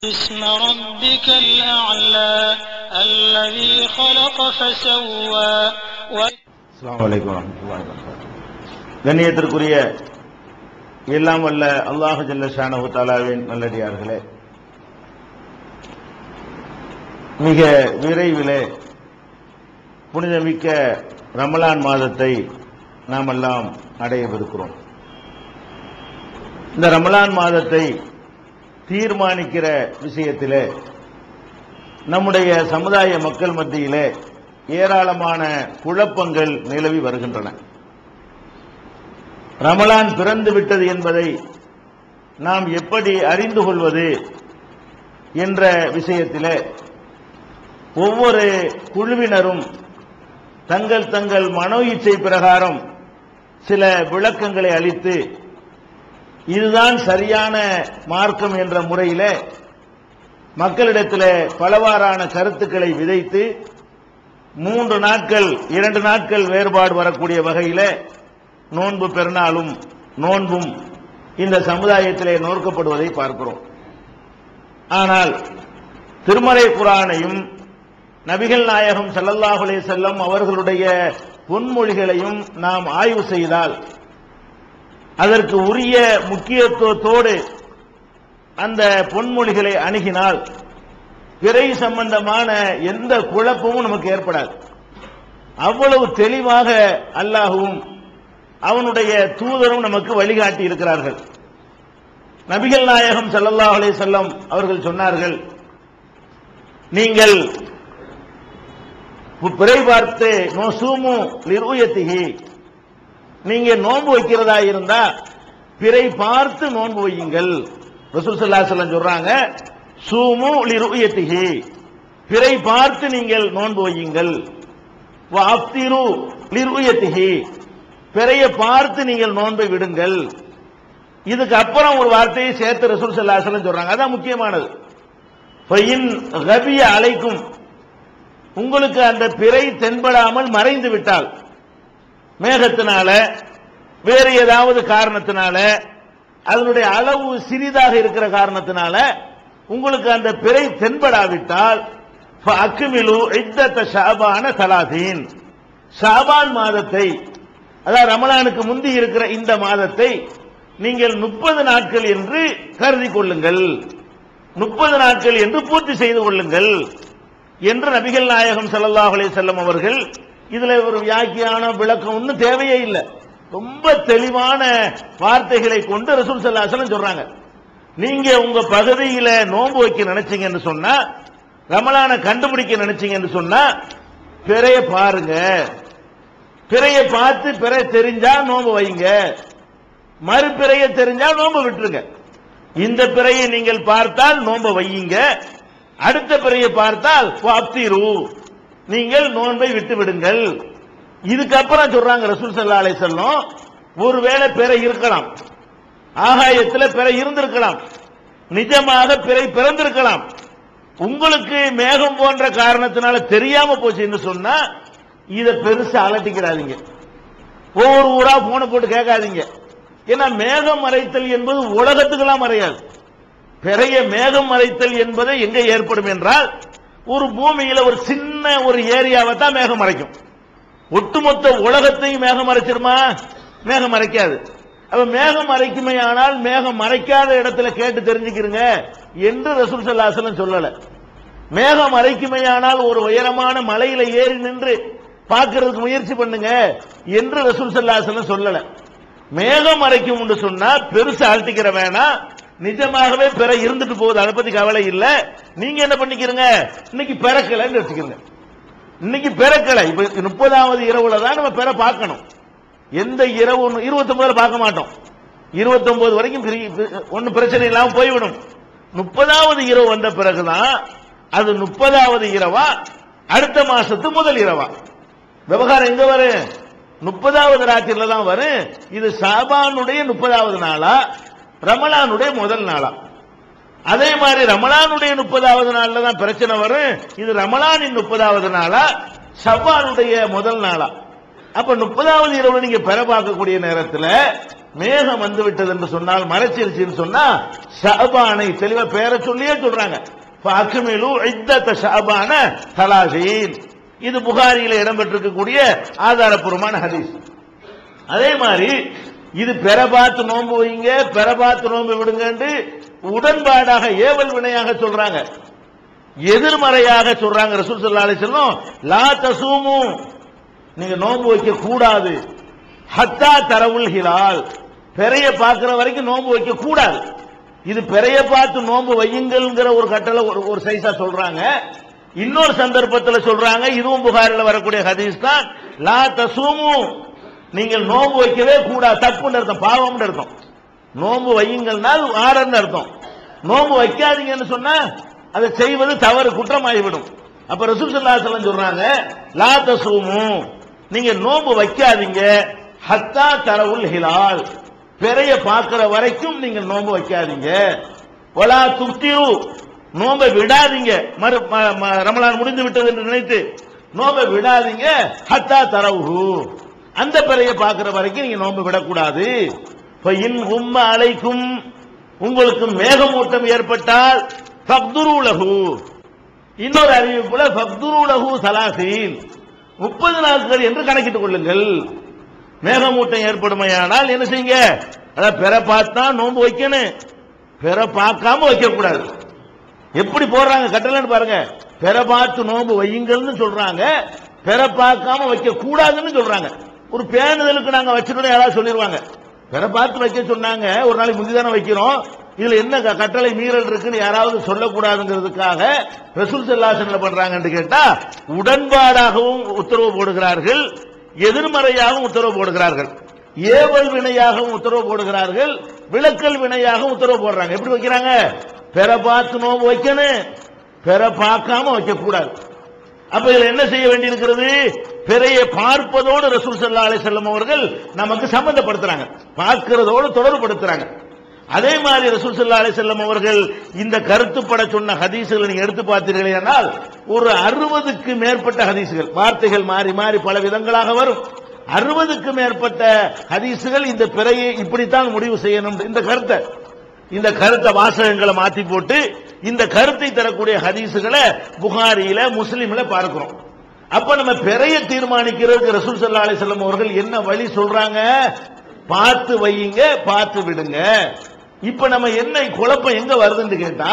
اسم ربك الأعلى الذي خلق فسوى و... அஸ்ஸலாமு அலைக்கும் வரஹ்மத்துல்லாஹி வபரகாத்துஹு கண்ணியத்திற்குரிய எல்லாம் வல்ல அல்லாஹ் ஜல்ல ஷானஹு தஆலாவின் நல்லடியார்களே மிக விரைவிலே புனிதமிக்க ரமலான் மாதத்தை நாம் எல்லாம் அடையவிருக்கிறோம் இந்த ரமலான் மாதத்தை தீர்மானிக்கிற விஷயத்திலே நம்முடைய சமுதாய மக்கள் மத்தியிலே ஏராளமான குழப்பங்கள் நிலவி வருகின்றன ரமலான் பிறந்து விட்டது என்பதை நாம் எப்படி அறிந்து கொள்வது என்ற விஷயத்திலே ஒவ்வொரு குழுவினரும் தங்கள் தங்கள் மனோ இச்சை பிரகாரம் சில விளக்கங்களை அளித்து இதுதான் சரியான மார்க்கம் என்ற முறையிலே மக்களிடத்தில் பலவாறான கருத்துக்களை விதைத்து மூன்று நாட்கள் இரண்டு நாட்கள் வேறுபாடு வரக்கூடிய வகையில நோன்பு பெருநாளும் நோன்பும் இந்த சமுதாயத்திலே நோக்கப்படுவதை பார்க்கிறோம் ஆனால் திருமறை குரானையும் நபிகள் நாயகம் ஸல்லல்லாஹு அலைஹி செல்லம் அவர்களுடைய பொன்மொழிகளையும் நாம் ஆய்வு செய்தால் அதற்கு உரிய முக்கியத்துவத்தோடு அந்த பொன்மொழிகளை அணுகினால் பிறை சம்பந்தமான எந்த குழப்பமும் நமக்கு ஏற்படாது அவ்வளவு தெளிவாக அல்லாஹுவும் அவனுடைய தூதரும் நமக்கு வழிகாட்டி இருக்கிறார்கள் நபிகள் நாயகம் ஸல்லல்லாஹு அலைஹி வஸல்லம் அவர்கள் சொன்னார்கள் நீங்கள் பிறை பார்த்து நோசூமு நிர்வயத்திகி நீங்க நோன்பு வைக்கிறதா இருந்தா பிறை பார்த்து நோன்பு வையுங்கள் ரசூல் ஸல்லல்லாஹு அலைஹி வஸல்லம் சொல்றாங்க சூமு லிருயத்திஹி பிறை பார்த்து நீங்கள் நோன்பு வையுங்கள் வாப்திரு லிருயத்திஹி பிறையை பார்த்து நீங்கள் நோன்பை விடுங்கள் இதுக்கு அப்புறம் ஒரு வார்த்தையை சேர்த்து ரசூல் ஸல்லல்லாஹு அலைஹி வஸல்லம் சொல்றாங்க அதான் முக்கியமானது ஃபைன் கபிய அலைக்கும் உங்களுக்கு அந்த பிறை தென்படாமல் மறைந்து விட்டால் மேகத்தினால வேறு ஏதாவது காரணத்தினால அதனுடைய அளவு சிறிதாக இருக்கிற காரணத்தினால உங்களுக்கு அந்த பிறை தென்படாவிட்டால் அக்குமிலு இத்தத்த ஷாபான தலாதீன் ஷாபான் மாதத்தை அதாவது ரமலானுக்கு முந்தி இருக்கிற இந்த மாதத்தை நீங்கள் முப்பது நாட்கள் என்று கருதி கொள்ளுங்கள் முப்பது நாட்கள் என்று பூர்த்தி செய்து கொள்ளுங்கள் என்று நபிகள் நாயகம் ஸல்லல்லாஹு அலைஹி வஸல்லம் அவர்கள் இதுல ஒரு வியாக்கியான விளக்கம் ஒன்றும் தேவையே இல்லை ரொம்ப தெளிவான வார்த்தைகளை கொண்டு ரசூல் ஸல்லல்லாஹு அலைஹி வஸல்லம் சொல்றாங்க நீங்க உங்க பகுதியில நோன்பு வைக்க நினைச்சீங்கன்னு சொன்னா ரமலான கண்டுபிடிக்க நினைச்சீங்கன்னு சொன்னா பிறைய பாருங்க பிறைய பார்த்து பிறை தெரிஞ்சா நோன்பு வைங்க மறுபிறைய தெரிஞ்சா நோன்பு விட்டுருங்க இந்த பிறையை நீங்கள் பார்த்தால் நோன்பு வையுங்க அடுத்த பிறையை பார்த்தால் அப்திரு நீங்கள் நோன்பை விட்டு விடுங்கள் இதுக்கப்புறம் சொல்றாங்க ரசூல் சல்லா அலை செல்லம் ஒருவேளை பிறை இருக்கலாம் ஆகாயத்தில் பிறை இருந்திருக்கலாம் நிஜமாக பிறை பிறந்திருக்கலாம் உங்களுக்கு மேகம் போன்ற காரணத்தினால தெரியாம போச்சுன்னு சொன்னா இத பெருசா அலட்டிக்கிறாதீங்க ஒவ்வொரு ஊரா போன போட்டு கேட்காதீங்க ஏன்னா மேகம் மறைத்தல் என்பது உலகத்துக்கெல்லாம் மறையாது பிறைய மேகம் மறைத்தல் என்பது எங்க ஏற்படும் என்றால் ஒரு பூமியில ஒரு சின்ன ஒரு ஏரியாவை தான் மேகம் மறைக்கும் ஒட்டுமொத்த உலகத்தையும் மேகம் மறைச்சிருமா மேகம் மறைக்காது அப்ப மேகம் மறைக்குமே ஆனால் மேகம் மறைக்காத இடத்துல கேட்டு தெரிஞ்சுக்கிறங்க என்று ரசூல் சல்லாசலம் சொல்லல மேகம் மறைக்குமே ஆனால் ஒரு உயரமான மலையில ஏறி நின்று பார்க்கறதுக்கு முயற்சி பண்ணுங்க என்று ரசூல் சல்லாசலம் சொல்லல மேகம் மறைக்கும் என்று சொன்னா பெருசு அழட்டிக்கிற வேணாம் நிஜமாகவே பிற இருந்துட்டு போகுது அதை பத்தி கவலை இல்ல நீங்க என்ன பண்ணிக்கிறீங்க இன்னைக்கு பிறக்கலைன்னு வச்சுக்கிறீங்க இன்னைக்கு பிறக்கலை இப்ப முப்பதாவது இரவுல தான் நம்ம பிற பார்க்கணும் எந்த இரவு இருபத்தி ஒன்பதுல பார்க்க மாட்டோம் இருபத்தி ஒன்பது வரைக்கும் ஒன்னும் பிரச்சனை இல்லாம போய்விடும் முப்பதாவது இரவு வந்த பிறகுதான் அது முப்பதாவது இரவா அடுத்த மாசத்து முதல் இரவா விவகாரம் எங்க வரும் முப்பதாவது ராத்திரில தான் வரும் இது சாபானுடைய முப்பதாவது நாளா ரமலானுடைய முதல் நாளா அதே மாதிரி ரமலானுடைய முப்பதாவது நாள்ல தான் பிரச்சனை வரும் இது ரமலானின் முப்பதாவது நாளா ஷவ்வானுடைய முதல் நாளா அப்ப முப்பதாவது இரவு நீங்க பெற பார்க்கக்கூடிய நேரத்தில் மேகம் வந்து விட்டது என்று சொன்னால் மறைச்சிருச்சுன்னு சொன்னா ஷாபானை தெளிவா பேரை சொல்லியே சொல்றாங்க அக்மிலு இத்தத்த ஷாபான தலாசீன் இது புகாரியில இடம்பெற்றிருக்கக்கூடிய ஆதாரப்பூர்வமான ஹதீஸ் அதே மாதிரி இது பெற பார்த்து நோன்பு வைங்க பெற பார்த்து நோன்பு விடுங்கன்னு உடன்பாடாக ஏவல் வினையாக சொல்றாங்க எதிர்மறையாக சொல்றாங்க ரசூல் ஸல்லல்லாஹு அலைஹி வஸல்லம் லா தசூமு நீங்க நோன்பு வைக்க கூடாது ஹத்தா தரவுல் ஹிலால் பெரிய பார்க்கிற வரைக்கும் நோன்பு வைக்க கூடாது இது பெரிய பார்த்து நோன்பு வையுங்கள்ங்கிற ஒரு கட்டளை ஒரு ஒரு சைஸா சொல்றாங்க இன்னொரு சந்தர்ப்பத்தில் சொல்றாங்க இதுவும் புகாரில் வரக்கூடிய ஹதீஸ் தான் லா தசூமு நீங்கள் நோன்பு வைக்கவே கூடாது தப்புன்னு அர்த்தம் பாவம்னு அர்த்தம் நோன்பு வையுங்கள்னால் ஆறன்னு அர்த்தம் நோன்பு வைக்காதீங்கன்னு சொன்னா அதை செய்வது தவறு குற்றமாகிவிடும் அப்ப ரசூல் ஸல்லல்லாஹு அலைஹி வஸல்லம் சொல்றாங்க லா தசூமு நீங்க நோன்பு வைக்காதீங்க ஹத்தா தரவுல் ஹிலால் பெரிய பார்க்கிற வரைக்கும் நீங்க நோன்பு வைக்காதீங்க வலா துப்திரு நோன்பை விடாதீங்க மறு ம- ம- ரமலான் முடிந்து விட்டது என்று நினைத்து நோன்பை விடாதீங்க ஹத்தா தரவுஹு அந்த பிறைய பார்க்கிற வரைக்கும் நீங்க நோன்பு விடக்கூடாது இப்ப இன் உம்ம அலைக்கும் உங்களுக்கு மேகமூட்டம் ஏற்பட்டால் ஃபக்துருலஹு இன்னொரு அறிவிப்புல ஃபக்துருலஹு சலாசீன் முப்பது நாட்கள் என்று கணக்கிட்டுக் கொள்ளுங்கள் மேகமூட்டம் ஏற்படுமையானால் என்ன செய்யுங்க அதான் பெற பார்த்தா நோன்பு வைக்கணும் பெற பார்க்காம வைக்க கூடாது எப்படி போடுறாங்க கட்டளைன்னு பாருங்க பெற பார்த்து நோன்பு வையுங்கள்னு சொல்றாங்க பெற பார்க்காம வைக்க கூடாதுன்னு சொல்றாங்க ஒரு பேணுதலுக்கு நாங்க வச்சிருந்தோம் யாராவது சொல்லிடுவாங்க பெற பார்த்து வைக்க சொன்னாங்க ஒரு நாளைக்கு முந்தி தானே வைக்கிறோம் இதுல என்ன க- கட்டளை மீறல் இருக்குன்னு யாராவது சொல்லக்கூடாதுங்கிறதுக்காக ரசூல் செல்லாசன் என்ன பண்றாங்கன்னு கேட்டா உடன்பாடாகவும் உத்தரவு போடுகிறார்கள் எதிர்மறையாகவும் உத்தரவு போடுகிறார்கள் ஏவல் வினையாகவும் உத்தரவு போடுகிறார்கள் விளக்கல் வினையாகவும் உத்தரவு போடுறாங்க எப்படி வைக்கிறாங்க பெற பார்த்து நோம்பு வைக்கணும் பெற பார்க்காம வைக்க கூடாது அப்ப இதுல என்ன செய்ய வேண்டியிருக்கிறது பிறையை பார்ப்பதோடு ரசூல் ஸல்லல்லாஹு அலைஹி வஸல்லம் அவர்கள் நமக்கு சம்பந்தப்படுத்துறாங்க பார்க்கிறதோடு தொடர்புபடுத்துறாங்க அதே மாதிரி ரசூல் ஸல்லல்லாஹு அலைஹி வஸல்லம் அவர்கள் இந்த கருத்துப்பட சொன்ன ஹதீசுகளை நீங்க எடுத்து பார்த்தீர்களேனால் ஒரு அறுபதுக்கு மேற்பட்ட ஹதீசுகள் வார்த்தைகள் மாறி மாறி பல விதங்களாக வரும் அறுபதுக்கு மேற்பட்ட ஹதீசுகள் இந்த பிறையை இப்படித்தான் முடிவு செய்யணும் இந்த கருத்தை இந்த கருத்தை வாசகங்களை மாத்தி போட்டு இந்த கருத்தை தரக்கூடிய ஹதீசுகளை புகாரியில முஸ்லிம்ல பார்க்கிறோம் அப்ப நம்ம பெரிய தீர்மானிக்கிறதுக்கு ரசூல் ஸல்லல்லாஹு அலைஹி வஸல்லம் அவர்கள் என்ன வழி சொல்றாங்க பார்த்து வையுங்க பார்த்து விடுங்க இப்ப நம்ம என்ன குழப்பம் எங்க வருதுன்னு கேட்டா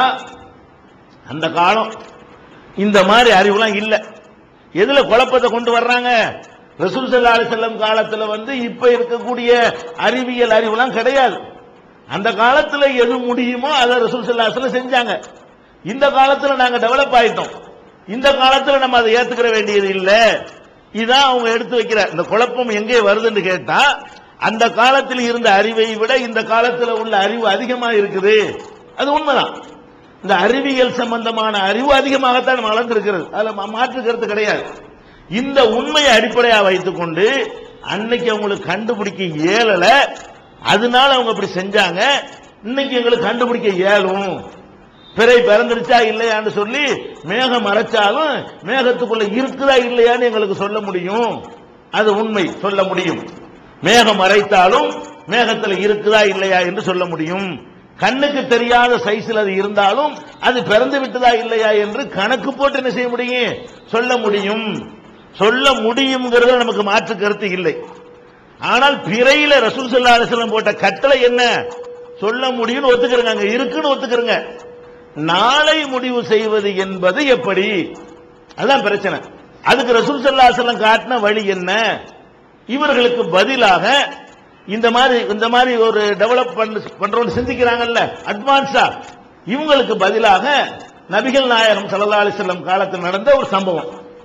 அந்த காலம் இந்த மாதிரி அறிவுலாம் இல்ல எதுல குழப்பத்தை கொண்டு வர்றாங்க ரசூல் ஸல்லல்லாஹு அலைஹி வஸல்லம் காலத்துல வந்து இப்ப இருக்கக்கூடிய அறிவியல் அறிவுலாம் கிடையாது அந்த காலத்துல எது முடியுமோ அதை ரசூல் ஸல்லல்லாஹு அலைஹி வஸல்லம் செஞ்சாங்க இந்த காலத்துல நாங்க டெவலப் ஆயிட்டோம் இந்த காலத்துல நம்ம அதை ஏத்துக்கிற வேண்டியது இல்ல இதான் அவங்க எடுத்து வைக்கிற இந்த குழப்பம் எங்கே வருதுன்னு கேட்டா அந்த காலத்தில் இருந்த அறிவை விட இந்த காலத்துல உள்ள அறிவு அதிகமா இருக்குது அது உண்மைதான் இந்த அறிவியல் சம்பந்தமான அறிவு அதிகமாகத்தான் வளர்ந்திருக்கிறது அதுல மா- மாற்று கருத்து கிடையாது இந்த உண்மையை அடிப்படையா வைத்துக்கொண்டு அன்னைக்கு அவங்களுக்கு கண்டுபிடிக்க இயலல அதனால அவங்க அப்படி செஞ்சாங்க இன்னைக்கு எங்களுக்கு கண்டுபிடிக்க இயலும் பிறை பிறந்துருச்சா இல்லையான்னு சொல்லி மேகம் மறைச்சாலும் மேகத்துக்குள்ள இருக்குதா இல்லையான்னு எங்களுக்கு சொல்ல முடியும் அது உண்மை சொல்ல முடியும் மேகம் மறைத்தாலும் மேகத்துல இருக்குதா இல்லையா என்று சொல்ல முடியும் கண்ணுக்கு தெரியாத சைஸ்ல அது இருந்தாலும் அது பிறந்து விட்டதா இல்லையா என்று கணக்கு போட்டு என்ன செய்ய முடியும் சொல்ல முடியும் சொல்ல முடியுங்கிறது நமக்கு மாற்று கருத்து இல்லை ஆனால் பிறையில ரசூல் ஸல்லல்லாஹு அலைஹி வஸல்லம் போட்ட கட்டளை என்ன சொல்ல முடியும்னு ஒத்துக்கிறங்க அங்க இருக்குன்னு ஒத்துக்கிறங்க நாளை முடிவு செய்வது என்பது எப்படி அதான் பிரச்சனை அதுக்கு ரசூல் ஸல்லல்லாஹு அலைஹி வஸல்லம் காட்டின வழி என்ன இவர்களுக்கு பதிலாக இந்த மாதிரி இந்த மாதிரி ஒரு டெவலப் பண்ண பண்றோம்னு சிந்திக்கிறாங்கல்ல அட்வான்ஸா இவங்களுக்கு பதிலாக நபிகள் நாயகம் ஸல்லல்லாஹு அலைஹி வஸல்லம் காலத்தில் நடந்த ஒரு சம்பவம்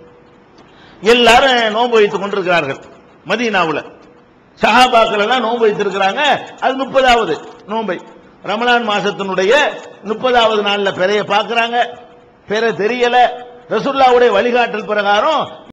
எல்லாரும் நோன்பு வைத்துக் கொண்டிருக்கிறார்கள் மதீனாவுல சஹாபாக்கள் எல்லாம் நோன்பு வைத்திருக்கிறாங்க அது முப்பதாவது நோன்பை ரமலான் மாசத்தினுடைய முப்பதாவது நாள்ல பெறைய பார்க்கறாங்க பெற தெரியல ரசூல்லாவுடைய வழிகாட்டல் பிரகாரம்